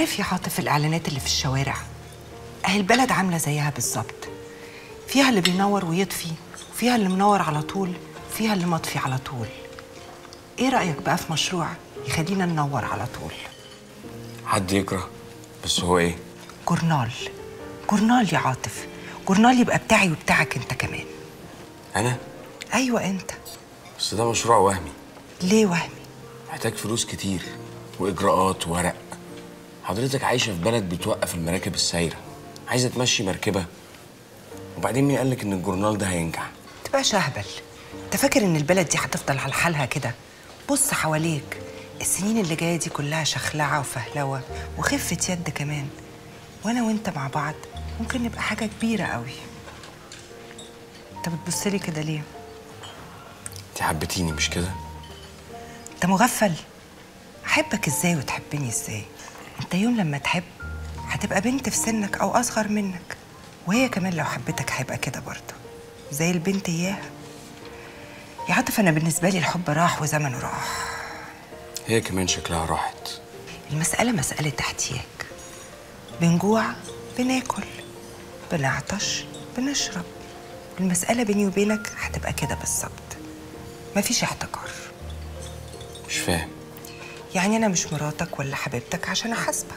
عارف يا عاطف الاعلانات اللي في الشوارع اهي البلد عامله زيها بالظبط فيها اللي بينور ويطفي وفيها اللي منور على طول وفيها اللي مطفي على طول ايه رايك بقى في مشروع يخلينا ننور على طول حد يكره بس هو ايه جورنال جورنال يا عاطف جورنال يبقى بتاعي وبتاعك انت كمان انا ايوه انت بس ده مشروع وهمي ليه وهمي محتاج فلوس كتير واجراءات وورق حضرتك عايشه في بلد بتوقف المراكب السايره عايزه تمشي مركبه وبعدين مين قالك ان الجورنال ده هينجح تبقى شهبل انت فاكر ان البلد دي هتفضل على حالها كده بص حواليك السنين اللي جايه دي كلها شخلعه وفهلوه وخفه يد كمان وانا وانت مع بعض ممكن نبقى حاجه كبيره قوي انت بتبص لي كده ليه انت حبيتيني مش كده انت مغفل احبك ازاي وتحبني ازاي انت يوم لما تحب هتبقى بنت في سنك او اصغر منك وهي كمان لو حبتك هيبقى كده برضه زي البنت اياها يا عاطف انا بالنسبه لي الحب راح وزمنه راح هي كمان شكلها راحت المساله مساله احتياج بنجوع بناكل بنعطش بنشرب المساله بيني وبينك هتبقى كده بالظبط مفيش احتكار مش فاهم يعني انا مش مراتك ولا حبيبتك عشان احاسبك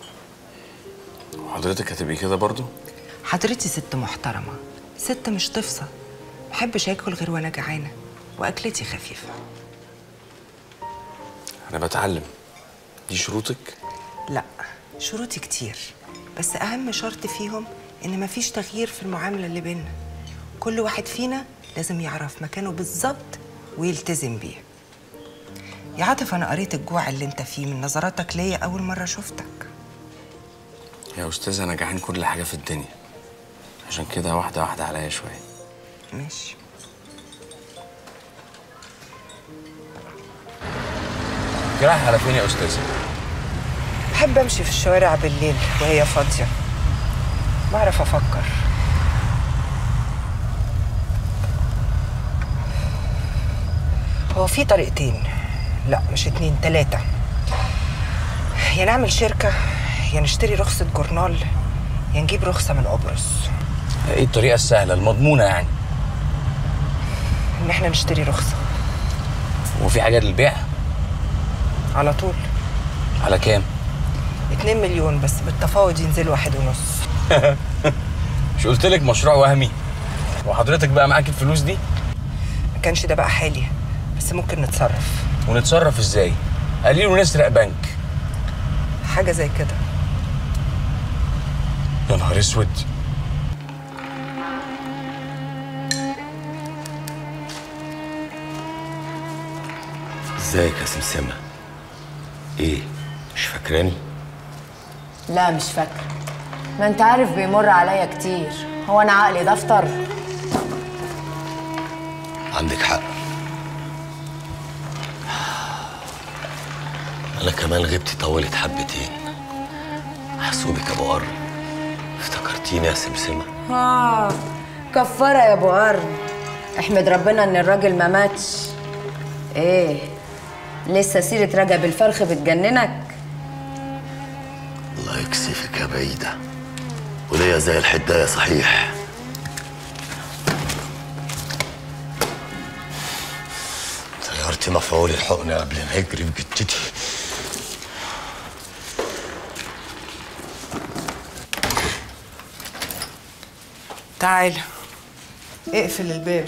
وحضرتك هتبقي كده برضو حضرتي ست محترمة ست مش تفصى محبش اكل غير وانا جعانة واكلتي خفيفة انا بتعلم دي شروطك لا شروطي كتير بس اهم شرط فيهم ان مفيش تغيير في المعاملة اللي بينا كل واحد فينا لازم يعرف مكانه بالظبط ويلتزم بيه يا عاطف انا قريت الجوع اللي انت فيه من نظراتك ليا اول مرة شفتك يا استاذ انا جعان كل حاجه في الدنيا عشان كده واحده واحده عليا شويه ماشي رايح على فين يا استاذ بحب امشي في الشوارع بالليل وهي فاضيه بعرف افكر هو في طريقتين لا مش اتنين تلاتة يا نعمل شركة يا نشتري رخصة جورنال يا نجيب رخصة من قبرص ايه الطريقه السهله المضمونه يعني إن إحنا نشتري رخصة وفي حاجه للبيع على طول على كام اتنين مليون بس بالتفاوض ينزل واحد ونص مش قلت لك مشروع وهمي وحضرتك بقى معاك الفلوس دي ما كانش ده بقى حالي بس ممكن نتصرف ونتصرف ازاي قليل ونسرق بنك حاجة زي كده يا نهار اسود ازيك يا سمسمة؟ ايه؟ مش فاكراني؟ لا مش فاكرة ما انت عارف بيمر عليا كتير هو انا عقلي دفتر عندك حق انا كمان غبتي طولت حبتين حسوبك ابو قرن افتكرتيني يا سمسمة اه كفارة يا ابو قرن احمد ربنا ان الراجل ما ماتش ايه لسه سيرة رجب الفرخ بتجننك الله يكسفك يا بعيدة وليا زي الحداية صحيح طيرتي مفعول الحقن قبل ما يجري بجدتي تعال اقفل الباب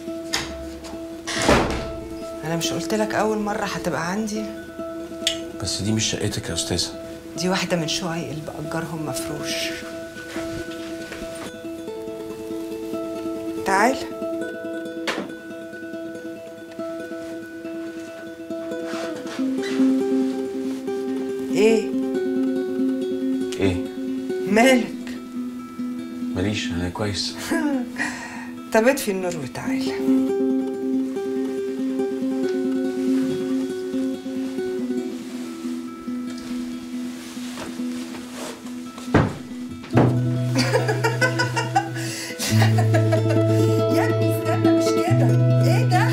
انا مش قلت لك اول مره هتبقى عندي بس دي مش شقتك يا استاذه دي واحده من شققي اللي باجرهم مفروش تعال ايه ايه مالك ماليش انا كويس طب اطفي النور وتعال يا ابني استنى مش كده ايه ده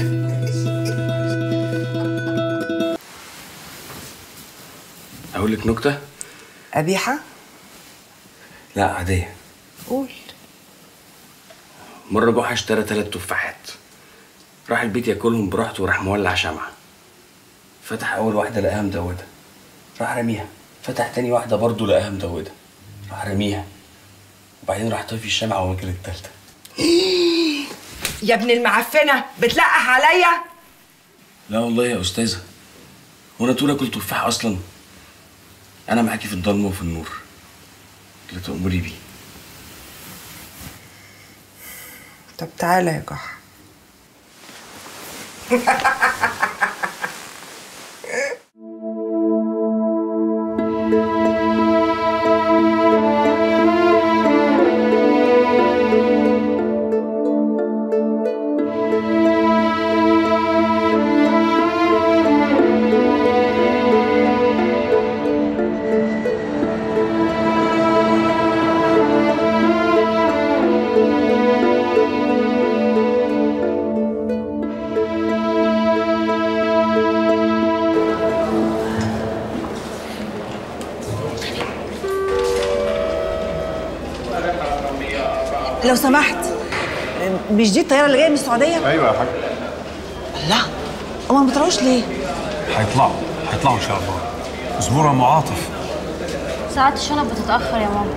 اقول لك نكته قبيحة؟ لا عادية قول مرة جحا اشترى تلات تفاحات راح البيت ياكلهم براحته وراح مولع شمعة فتح أول واحدة لقاها مدودة راح رميها فتح تاني واحدة برضه لقاها مدودة راح رميها وبعدين راح طفي الشمعة واكل التالتة يا ابن المعفنة بتلقح عليا لا والله يا أستاذة وأنا طول آكل تفاح أصلا أنا معاكي في الضلمة وفي النور اللي تأمري بيه طب تعالى يا جحا لو سمحت مش دي الطياره اللي جايه من السعوديه ايوه يا حاج لا هما ما بيطلعوش ليه هيطلعوا هيطلعوا ان شاء الله اصبروا يا معاطف ساعات الشنط بتتأخر يا ماما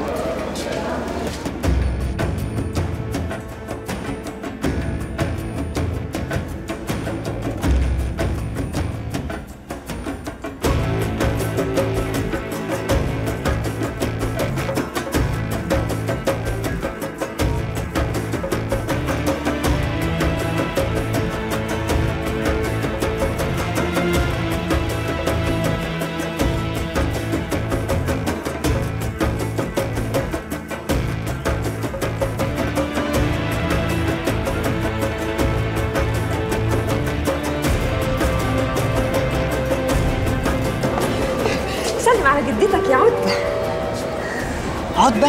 سلم على جدتك يا عتبة عتبه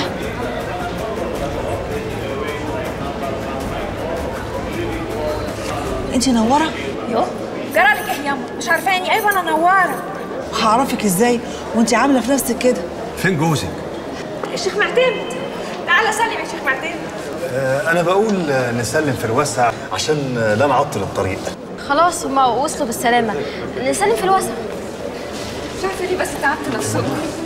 انت نوره يو جرالك ايه ياما مش عارفاني ايوه انا نوارة هعرفك ازاي وانت عامله في نفسك كده فين جوزك الشيخ معتمد تعالى سلم يا شيخ معتمد آه، أنا بقول آه، نسلم في الوسع عشان آه، لا نعطل الطريق خلاص هما وصلوا بالسلامة نسلم في الوسط مش عارفه ليه بس تعبت نفسكم